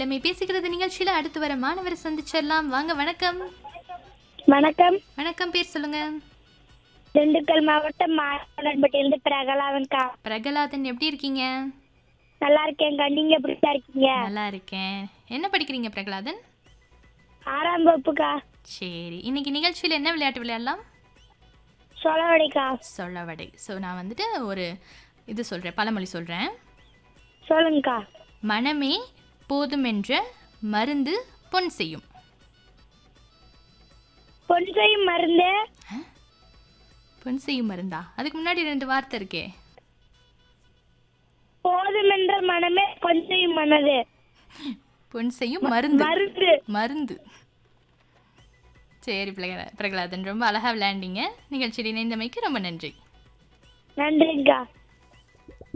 இளமை பேசுகிறது நிகழ்ச்சியில அடுத்து வர மாணவரை சந்திச்சிடலாம் வாங்க வணக்கம் வணக்கம் வணக்கம் பேர் சொல்லுங்க திண்டுக்கல் மாவட்டம் மாவட்டப்பட்டியிலிருந்து பிரகலாதன்க்கா பிரகலாதன் எப்படி இருக்கீங்க நல்லா இருக்கேன்க்கா நீங்க எப்படிக்கா இருக்கீங்க நல்லா இருக்கேன் என்ன படிக்கிறீங்க பிரகலாதன் ஆறாம் வகுப்புக்கா சரி இன்னைக்கு நிகழ்ச்சியில் என்ன விளையாட்டு விளையாடலாம் சொலவடிக்கா சொல்லவடை ஸோ நான் வந்துட்டு ஒரு இது சொல்கிறேன் பழமொழி சொல்கிறேன் சொல்லுங்கக்கா மனமே போதுமென்ற மருந்து பொன் செய்யும் பொன்சையும் மருந்து பொன் செய்யும் மருந்தா அதுக்கு முன்னாடி ரெண்டு வார்த்தை இருக்கே போதுமென்ற மனமே பொன்சையும் மனது பொன் செய்யும் மருந்து மருந்து மருந்து சரி பிரகலா பிரகலாதன் ரொம்ப அழகாக விளையாண்டீங்க நிகழ்ச்சியில் இணைந்தமைக்கு ரொம்ப நன்றி நன்றிங்கக்கா